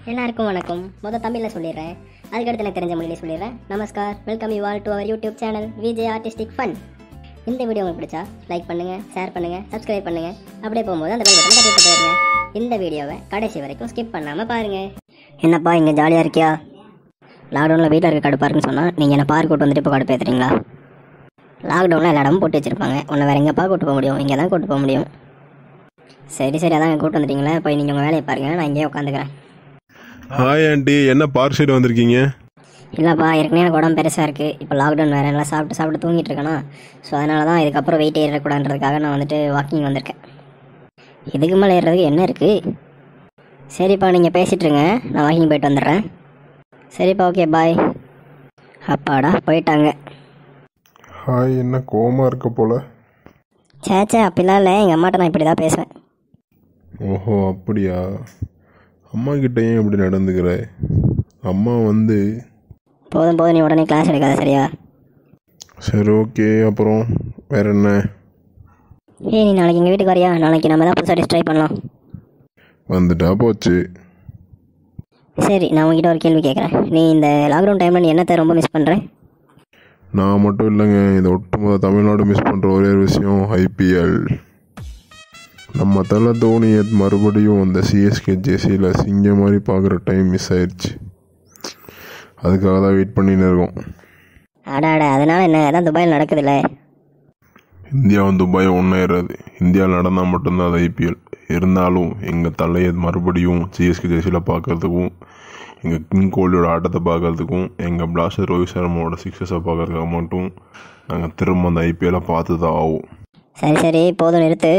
எல்லாருக்கும் வணக்கம் மொதல் தமிழில் சொல்லிடுறேன் அதுக்கடுத்து எனக்கு தெரிஞ்ச மொழியிலே சொல்லிடுறேன் namaskar welcome you all to our YouTube channel VJ artistic fun இந்த வீடியோ உங்களுக்கு பிடிச்சா லைக் பண்ணுங்கள் ஷேர் பண்ணுங்கள் சப்ஸ்கிரைப் பண்ணுங்கள் அப்படியே போகும்போது அந்த பெல் பட்டன் தட்டி போட்டு வருங்க இந்த வீடியோவை கடைசி வரைக்கும் ஸ்கிப் பண்ணாமல் பாருங்கள் என்னப்பா இங்கே ஜாலியாக இருக்கியா லாக்டவுனில் வீட்டில் இருக்க கடுப்பாக இருக்குன்னு சொன்னால் நீங்கள் என்ன பார்க் கூட்டு வந்துட்டு இப்போ கடுப்பு ஏற்றுறீங்களா லாக்டவுனில் எல்லா இடமும் போட்டு வச்சுருப்பாங்க உன்னை வேறு எங்கேப்பா கூட்டு போக முடியும் இங்கே தான் கூட்டு போக முடியும் சரி சரி அதான் கூட்டு வந்துட்டீங்களே போய் நீங்கள் உங்கள் வேலையை பாருங்கள் நான் இங்கேயே உட்காந்துக்கிறேன் ஹாய் ஆண்டி என்ன பார்க் சைடு வந்திருக்கீங்க இல்லைப்பா ஏற்கனவே எனக்கு உடம்பு பெருசாக இருக்குது இப்போ லாக்டவுன் வேறு எல்லாம் சாப்பிட்டு சாப்பிட்டு தூங்கிட்டு இருக்கேனா ஸோ அதனால தான் இதுக்கப்புறம் வெயிட் ஏறக்கூடாதுன்றதுக்காக நான் வந்துட்டு வாக்கிங் வந்திருக்கேன் இதுக்கு மேலே ஏறுறதுக்கு என்ன இருக்குது சரிப்பா நீங்கள் பேசிகிட்டு இருங்க நான் வாக்கிங் போயிட்டு வந்துடுறேன் சரிப்பா ஓகே பாய் அப்பாடா போயிட்டாங்க ஹாய் என்ன கோமா இருக்க போல சேச்சே அப்படிலாம் இல்லை எங்கள் அம்மாட்ட நான் இப்படி தான் பேசுவேன் ஓஹோ அப்படியா அம்மா கிட்ட ஏன் இப்படி நடந்துக்கிற அம்மா வந்து போதும் போதும் நீ உடனே கிளாஸ் எடுக்காத சரியா சரி ஓகே அப்புறம் வேற என்ன ஏய் நீ நாளைக்கு எங்கள் வீட்டுக்கு வரியா நாளைக்கு நம்ம தான் புதுசாக டிஷ் ட்ரை பண்ணலாம் வந்துட்டா போச்சு சரி நான் உங்ககிட்ட ஒரு கேள்வி கேட்குறேன் நீ இந்த லாக்டவுன் டைமில் நீ என்னத்தை ரொம்ப மிஸ் பண்ணுற நான் மட்டும் இல்லைங்க இந்த ஒட்டுமொத்த தமிழ்நாடு மிஸ் பண்ணுற ஒரே ஒரு விஷயம் ஐபிஎல் நம்ம தலை தோனியை மறுபடியும் அந்த சிஎஸ்கே ஜேசியில் சிங்க மாதிரி பார்க்குற டைம் மிஸ் ஆயிடுச்சு அதுக்காக தான் வெயிட் பண்ணின்னு இருக்கோம் அட அட அதனால என்ன அதான் துபாயில் நடக்குதுல்ல இந்தியாவும் துபாயும் ஒன்றாயிராது இந்தியாவில் நடந்தால் மட்டும்தான் அது ஐபிஎல் இருந்தாலும் எங்கள் தலையை மறுபடியும் சிஎஸ்கே ஜெர்சியில் பார்க்கறதுக்கும் எங்கள் கிங் கோலியோட ஆட்டத்தை பார்க்கறதுக்கும் எங்கள் பிளாஸ்டர் ரோஹித் சர்மாவோட சிக்ஸஸை பார்க்கறதுக்காக மட்டும் நாங்கள் திரும்ப அந்த ஐபிஎல்லை பார்த்து தான் ஆகும் சரி சரி போதும் நிறுத்து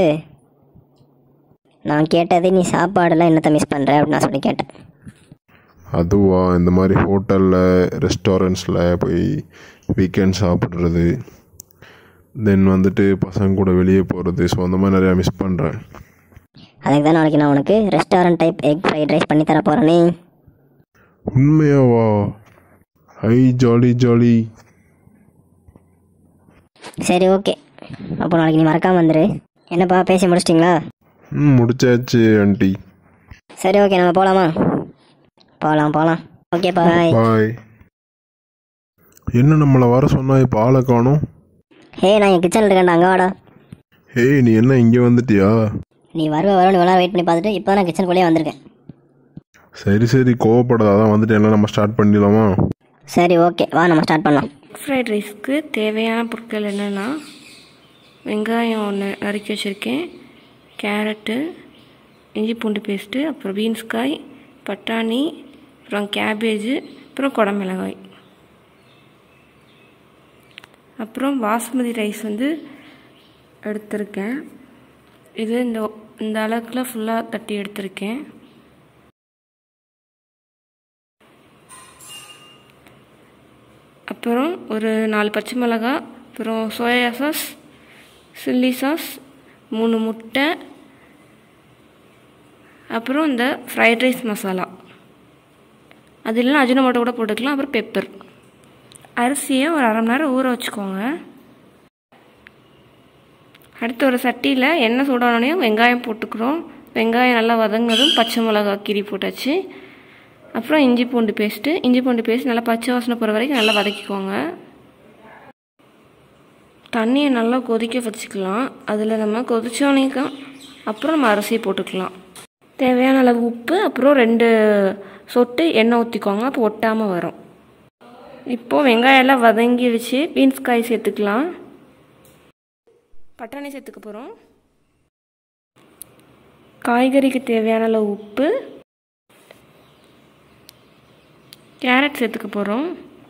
நான் கேட்டது நீ சாப்பாடெல்லாம் என்னத்தை மிஸ் பண்ணுற அப்படின்னு நான் சொல்லி கேட்டேன் அதுவா இந்த மாதிரி ஹோட்டலில் ரெஸ்டாரண்ட்ஸில் போய் வீக்கெண்ட் சாப்பிட்றது தென் வந்துட்டு பசங்க கூட வெளியே போகிறது ஸோ அந்த மாதிரி நிறையா மிஸ் பண்ணுறேன் அதுக்கு தான் நாளைக்கு நான் உனக்கு restaurant type egg fried rice பண்ணி தர போகிறேனே உண்மையாவா ஐ ஜாலி ஜாலி சரி ஓகே அப்போ நாளைக்கு நீ மறக்காம வந்துரு என்னப்பா பேசி முடிச்சிட்டிங்களா ம் முடிச்சாச்சு ஆண்டி சரி ஓகே நம்ம போகலாமா போகலாம் போகலாம் ஓகேப்பா பாய் பாய் என்ன நம்மளை வர சொன்னா இப்போ ஆளை காணோம் ஹே நான் என் கிச்சனில் இருக்கேன்டா அங்கே வாடா ஏய் நீ என்ன இங்கே வந்துட்டியா நீ வருவ வருவ இவ்வளோ வெயிட் பண்ணி பார்த்துட்டு இப்போ நான் கிச்சனுக்குள்ளேயே வந்திருக்கேன் சரி சரி கோவப்படாத அதான் வந்துட்டு எல்லாம் நம்ம ஸ்டார்ட் பண்ணிடலாமா சரி ஓகே வா நம்ம ஸ்டார்ட் பண்ணலாம் ஃப்ரைட் ரைஸ்க்கு தேவையான பொருட்கள் என்னென்னா வெங்காயம் ஒன்று நறுக்கி வச்சுருக்கேன் கேரட்டு இஞ்சி பூண்டு பேஸ்ட்டு அப்புறம் பீன்ஸ்காய் பட்டாணி அப்புறம் கேபேஜு அப்புறம் குடமிளகாய் அப்புறம் பாஸ்மதி ரைஸ் வந்து எடுத்திருக்கேன் இது இந்த இந்த அளவுக்குல ஃபுல்லாக தட்டி எடுத்திருக்கேன் அப்புறம் ஒரு நாலு பச்சை மிளகாய் அப்புறம் சோயா சாஸ் சில்லி சாஸ் மூணு முட்டை அப்புறம் இந்த ஃப்ரைட் ரைஸ் மசாலா அது இல்லைனா அஜினமோட்டோ கூட போட்டுக்கலாம் அப்புறம் பெப்பர் அரிசியை ஒரு அரை மணி நேரம் ஊற வச்சுக்கோங்க அடுத்து ஒரு சட்டியில் எண்ணெய் சூடானோடனே வெங்காயம் போட்டுக்கிறோம் வெங்காயம் நல்லா வதங்கினதும் பச்சை மிளகாய் கீரி போட்டாச்சு அப்புறம் இஞ்சி பூண்டு பேஸ்ட்டு இஞ்சி பூண்டு பேஸ்ட் நல்லா பச்சை வாசனை போகிற வரைக்கும் நல்லா வதக்கிக்கோங்க தண்ணியை நல்லா கொதிக்க வச்சுக்கலாம் அதில் நம்ம கொதிச்சோனைக்கும் அப்புறம் நம்ம அரிசியை போட்டுக்கலாம் தேவையான அளவு உப்பு அப்புறம் ரெண்டு சொட்டு எண்ணெய் ஊற்றிக்கோங்க அப்போ ஒட்டாமல் வரும் இப்போது வெங்காயம் எல்லாம் வதங்கிடுச்சு பீன்ஸ் காய் சேர்த்துக்கலாம் பட்டாணி சேர்த்துக்க போகிறோம் காய்கறிக்கு தேவையான அளவு உப்பு கேரட் சேர்த்துக்க போகிறோம்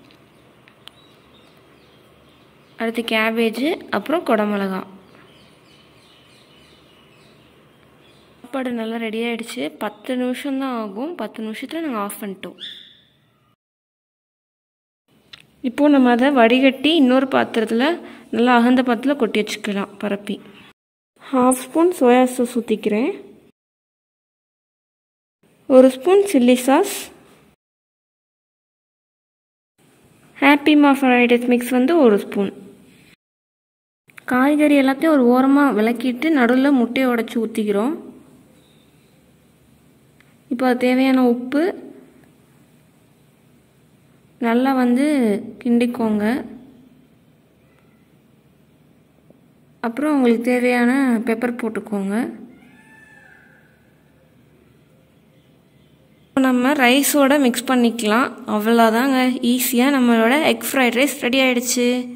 அடுத்து கேபேஜு அப்புறம் குடமிளகா சாப்பாடு நல்லா ரெடி ஆகிடுச்சு பத்து நிமிஷம் தான் ஆகும் பத்து நிமிஷத்தில் நாங்கள் ஆஃப் பண்ணிட்டோம் இப்போது நம்ம அதை வடிகட்டி இன்னொரு பாத்திரத்தில் நல்லா அகந்த பாத்திரத்தில் கொட்டி வச்சுக்கலாம் பரப்பி ஹாஃப் ஸ்பூன் சோயா சாஸ் ஊற்றிக்கிறேன் ஒரு ஸ்பூன் சில்லி சாஸ் ஹாப்பி மா ஃப்ரைட் ரைஸ் மிக்ஸ் வந்து ஒரு ஸ்பூன் காய்கறி எல்லாத்தையும் ஒரு ஓரமாக விளக்கிட்டு நடுவில் முட்டையை உடச்சி ஊற்றிக்கிறோம் இப்போ அது தேவையான உப்பு நல்லா வந்து கிண்டிக்கோங்க அப்புறம் உங்களுக்கு தேவையான பெப்பர் போட்டுக்கோங்க இப்போ நம்ம ரைஸோட மிக்ஸ் பண்ணிக்கலாம் அவ்வளோதாங்க ஈஸியாக நம்மளோட எக் ஃப்ரைட் ரைஸ் ரெடி ஆயிடுச்சு